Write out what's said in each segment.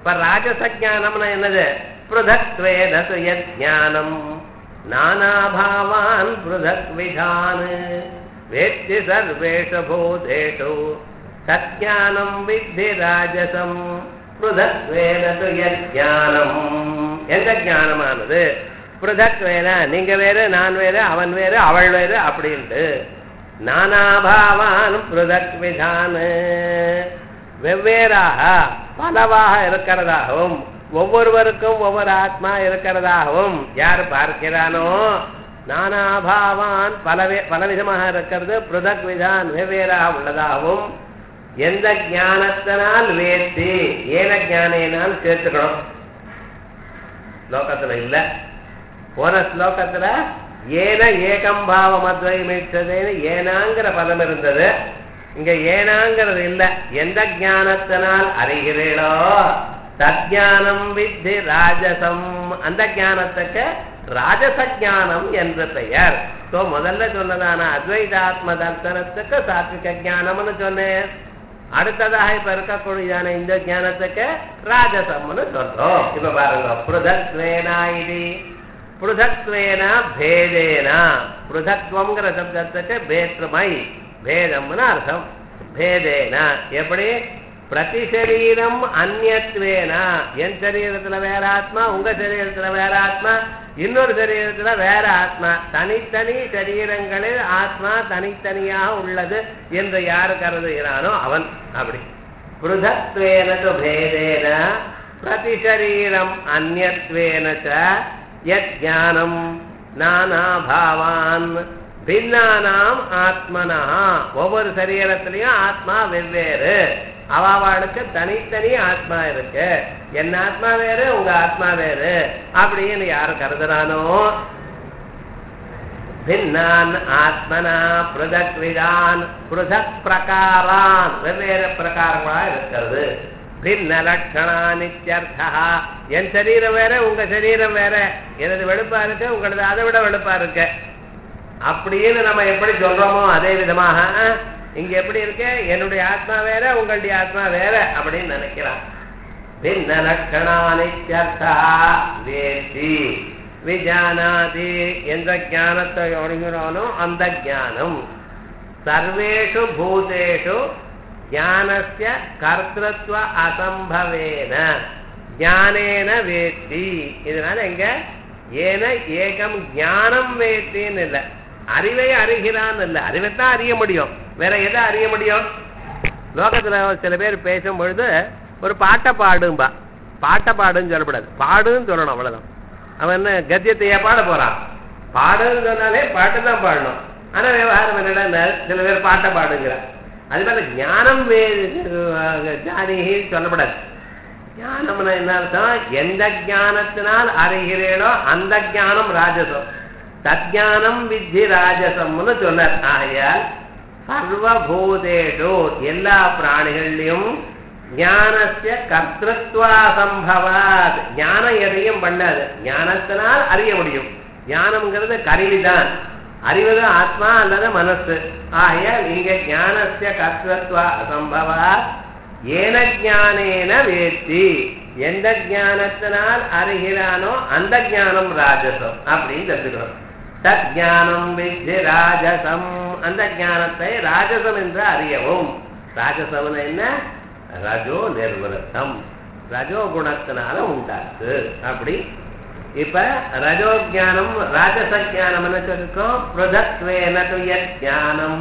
இப்ப ராஜசஜானம்னா என்னது பிருதக்வேன ஞானம் நானாபாவான் பிருதக் விதான் வேத்தி சர்வேஷு பூதேஷு சத்யானம் வித்தி ராஜசம் பிருதக்வேன ஞானம் எந்த ஞானமானது பிருதக்வேன நீங்க வேறு நான் வேறு அவன் வேறு அவள் வேறு அப்படின்ட்டு நானாபாவான் பிருதக் விதான் வெவ்வேறாக பலவாக இருக்கிறதாகவும் ஒவ்வொருவருக்கும் ஒவ்வொரு ஆத்மா இருக்கிறதாகவும் யார் பார்க்கிறானோ நானாபாவான் பலவே பலவிதமாக இருக்கிறது பிருதக் விதான் வெவ்வேறாக உள்ளதாகவும் எந்த ஞானத்தினால் வேத்தி ஏன ஞானேனால் சேர்த்துக்கணும் ஸ்லோகத்துல இல்ல போன ஸ்லோகத்துல ஏன ஏகம் பாவம் அத்வைமேற்றதேன்னு ஏனாங்கிற பதம் இருந்தது இங்க ஏனாங்கிறது இல்ல எந்த ஞானத்தினால் அறிகிறீளோ தஜானம் வித்தி ராஜசம் அந்த ஞானத்துக்கு ராஜச ஞானம் என்று பெயர் சோ முதல்ல சொன்னதான அத்வைதாத்ம தர்சனத்துக்கு சாத்விக ஞானம்னு சொன்னேன் அடுத்ததாக இப்ப இருக்கக்கூடியதான இந்த ஞானத்துக்கு ராஜசம்னு சொல்றோம் இப்ப பாருங்க புருதத்வேனா இது புருதத்வேனா பேதேனா புருதத்வங்கிற சப்தத்துக்கு வேற்றுமை பேதம்னு அர்த்தம் பேதேனா எப்படி பிரதிசரீரம் அந்நத்வேனா என் சரீரத்துல வேற ஆத்மா உங்க சரீரத்துல வேற ஆத்மா இன்னொரு சரீரத்துல வேற ஆத்மா தனித்தனி சரீரங்களில் ஆத்மா தனித்தனியாக உள்ளது என்று யாரு கருதுகிறானோ அவன் அப்படி பிருதத்வேன து பேதேன பிரதிசரீரம் அந்நத்வேன ச யத் ஞானம் நானாபாவான் பின்னானாம் ஆத்மனா ஒவ்வொரு சரீரத்திலையும் ஆத்மா வெவ்வேறு அவாவாளுக்கு தனித்தனி ஆத்மா இருக்கு என் ஆத்மா வேறு உங்க ஆத்மா வேறு அப்படின்னு யாரு கருதுறானோ பின்னான் ஆத்மனா பிருதக் விதான் பிருதக் பிரகாரான் வெவ்வேறு பிரகாரங்களா இருக்கிறது பின்ன லட்சணா நித்தியர்த்தா என் சரீரம் வேற உங்க சரீரம் வேற எனது வெளுப்பா இருக்கு உங்களது அதை விட வெளுப்பா இருக்கு அப்படின்னு நம்ம எப்படி சொல்றோமோ அதே விதமாக இங்க எப்படி இருக்கு என்னுடைய ஆத்மா வேற உங்களுடைய ஆத்மா வேற அப்படின்னு நினைக்கிறான் பின்ன லட்சணா நித்தியர்த்தா வேத்தி விஜானாதி எந்த ஞானத்தை ஒழுங்கிறானோ அந்த ஞானம் சர்வேஷு பூதேஷு ஞானஸ்ய கர்த்தத்வ அசம்பவேன ஞானேன வேத்தி இதனால எங்க ஏன ஏகம் ஞானம் வேத்தின்னு இல்லை அறிவை அறிகிறான் இல்லை அறிவைத்தான் அறிய முடியும் வேற எதை அறிய முடியும் லோகத்துல சில பேர் பேசும் பொழுது ஒரு பாட்டை பாடும்பா பாட்டை பாடுன்னு சொல்லக்கூடாது பாடுன்னு சொல்லணும் அவ்வளவுதான் அவன் என்ன கத்தியத்தையே பாட போறான் பாடுன்னு சொன்னாலே பாட்டு தான் பாடணும் ஆனா விவகாரம் என்னடா சில பேர் பாட்டை பாடுங்கிறான் அது மாதிரி ஞானம் ஜானின்னு சொல்லப்படாது ஞானம்னா என்ன அர்த்தம் எந்த ஞானத்தினால் அறிகிறேனோ அந்த ஞானம் ராஜசம் தஜானம் வித்தி ராஜசம்னு சொன்னார் ஆகையால் சர்வபூதேஷு எல்லா பிராணிகள்லையும் ஞானஸ்ய கர்த்தத்வா சம்பவாத் ஞானம் எதையும் பண்ணாது ஞானத்தினால் அறிய முடியும் ஞானம்ங்கிறது கருவிதான் அறிவது ஆத்மா அல்லது மனசு ஆகையால் இங்க ஞானஸ்ய கர்த்தத்வா அசம்பவாத் ஏன ஞானேன வேத்தி எந்த ஞானத்தினால் அறிகிறானோ அந்த ஞானம் ராஜசம் அப்படின்னு தெரிஞ்சுக்கணும் தத் ஞானம் வித்தி ராஜசம் அந்த ஞானத்தை ராஜசம் என்று அறியவும் ராஜசம்னு என்ன ரஜோ நிர்வனத்தம் ரஜோ குணத்தினால உண்டாச்சு அப்படி இப்ப ரஜோ ஜானம் ராஜச ஜானம் என்ன சொல்லிருக்கோம் பிரதத்வேன ஞானம்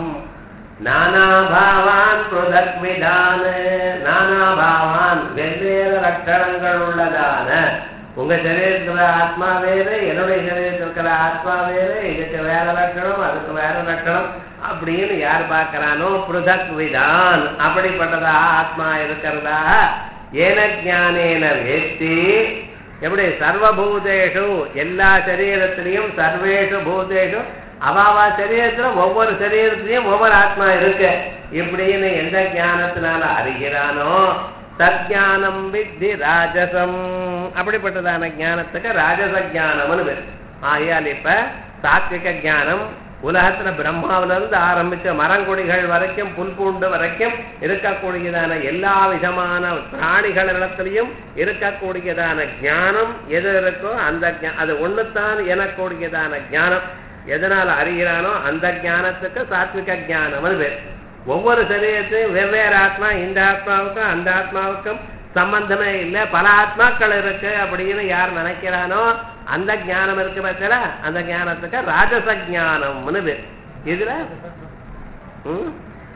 நானாபாவான் புருதக் விதான நானாபாவான் வெவ்வேறு லட்சணங்கள் உள்ளதான உங்க சரீரத்துல ஆத்மா வேறு என்னுடைய சரீரத்தில் இருக்கிற ஆத்மா வேறு இதுக்கு வேற லட்சணம் அதுக்கு வேற லட்சணம் அப்படின்னு யார் பார்க்கிறானோ புருதக் விதான் அப்படிப்பட்டதா ஆத்மா இருக்கிறதா ஏன ஞானேன வேத்தி எப்படி சர்வபூதேஷு எல்லா சரீரத்திலையும் சர்வேஷு பூதேஷு அவாவா சரீரத்துல ஒவ்வொரு சரீரத்திலையும் ஒவ்வொரு ஆத்மா இருக்கு இப்படின்னு எந்த ஞானத்தினால அறிகிறானோ சத்ஞானம் வித்தி ராஜசம் அப்படிப்பட்டதான ஞானத்துக்கு ராஜச ஜானம்னு பேர் ஆகையால் இப்ப சாத்விக ஞானம் உலகத்துல பிரம்மாவில இருந்து ஆரம்பிச்ச மரங்கொடிகள் வரைக்கும் புல் பூண்டு வரைக்கும் இருக்கக்கூடியதான எல்லா விதமான பிராணிகளிடத்திலையும் இருக்கக்கூடியதான ஞானம் எது இருக்கோ அந்த ஞா- அது ஒண்ணுத்தான் எனக்கூடியதான ஞானம் எதனால அறிகிறானோ அந்த ஞானத்துக்கு சாத்விக ஞானம்னு பேர் ஒவ்வொரு சரீரத்தையும் வெவ்வேறு ஆத்மா இந்த ஆத்மாவுக்கும் அந்த ஆத்மாவுக்கும் சம்பந்தமே இல்லை பல ஆத்மாக்கள் இருக்கு அப்படின்னு யார் நினைக்கிறானோ அந்த ஞானம் இருக்கு பட்சல அந்த ஞானத்துக்கு ராஜச ஞானம்னு பேர் இதுல ம்,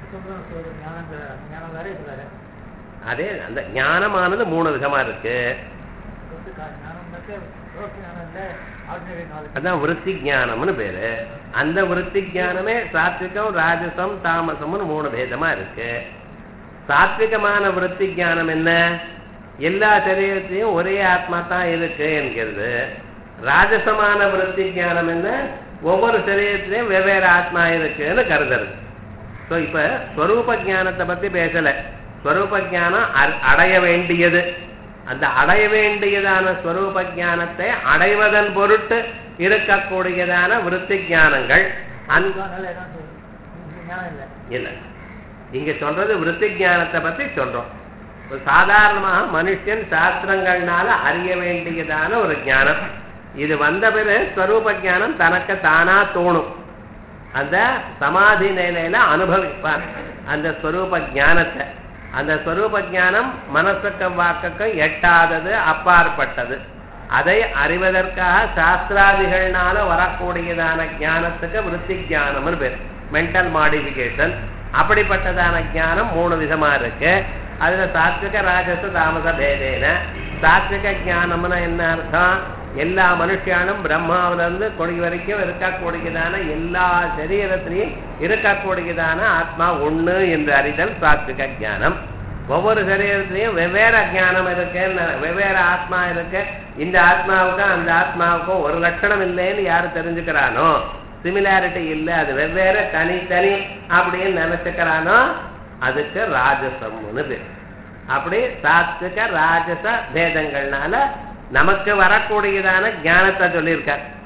ஞானம் வேற இது வேற அதே அந்த ஞானமானது மூணு விதமா இருக்கு ஞானம்னாக்க யோகி ஞானம் இல்லை ஆர்டினரி நாலேஜ் அதான் விருத்தி ஞானம்னு பேரு அந்த விருத்தி ஞானமே சாத்விகம் ராஜசம் தாமசம்னு மூணு பேதமா இருக்கு சாத்விகமான விருத்தி ஞானம் என்ன எல்லா சரீரத்தையும் ஒரே ஆத்மா தான் இருக்கு என்கிறது ராஜசமான விருத்தி ஞானம் என்ன ஒவ்வொரு சரீரத்திலையும் வெவ்வேறு ஆத்மா இருக்குன்னு கருதுறது ஸோ இப்ப ஸ்வரூப ஞானத்தை பத்தி பேசல ஸ்வரூப ஞானம் அ- அடைய வேண்டியது அந்த அடைய வேண்டியதான ஸ்வரூப ஞானத்தை அடைவதன் பொருட்டு இருக்கக்கூடியதான விருத்தி ஞானங்கள் அந்த நல்ல இடம் சொல்லு. இது ஞானம் இல்லை இல்ல இங்க சொல்றது விருத்தி ஞானத்தை பத்தி சொல்றோம் ஒரு சாதாரணமாக மனுஷன் சாஸ்திரங்கள்னால அறிய வேண்டியதான ஒரு ஞானம் இது வந்த பிறகு ஸ்வரூப ஞானம் தனக்கு தானா தோணும் அந்த சமாதி நிலையில அனுபவிப்பான் அந்த ஸ்வரூப ஞானத்தை அந்த ஸ்வரூப ஞானம் மனசுக்கும் வாக்குக்கும் எட்டாதது அப்பாற்பட்டது அதை அறிவதற்காக சாஸ்திராதிகள்னால வரக்கூடியதான ஞானத்துக்கு விருத்தி ஞானம்னு பேர் மென்டல் மாடிஃபிகேஷன் அப்படிப்பட்டதான ஞானம் மூணு விதமா இருக்கு அதுல சாத்விக ராஜச தாமச பேதேன சாத்விக ஞானம்னா என்ன அர்த்தம் எல்லா மனுஷியானும் பிரம்மாவில இருந்து கொடி வரைக்கும் இருக்கக்கூடியதான எல்லா சரீரத்திலையும் இருக்கக்கூடியதான ஆத்மா ஒண்ணு என்று அறிதல் சாத்விக ஞானம் ஒவ்வொரு சரீரத்திலையும் வெவ்வேறு ஞானம் இருக்கு வெவ்வேறு ஆத்மா இருக்கு இந்த ஆத்மாவுக்கும் அந்த ஆத்மாவுக்கும் ஒரு லட்சணம் இல்லைன்னு யாரு தெரிஞ்சுக்கிறானோ சிமிலாரிட்டி இல்லை அது வெவ்வேறு தனித்தனி அப்படின்னு நினைச்சுக்கிறானோ அதுக்கு ராஜசம்னு பேர் அப்படி சாத்விக ராஜச பேதங்கள்னால நமக்கு வரக்கூடியதான ஞானத்தை சொல்லியிருக்கார்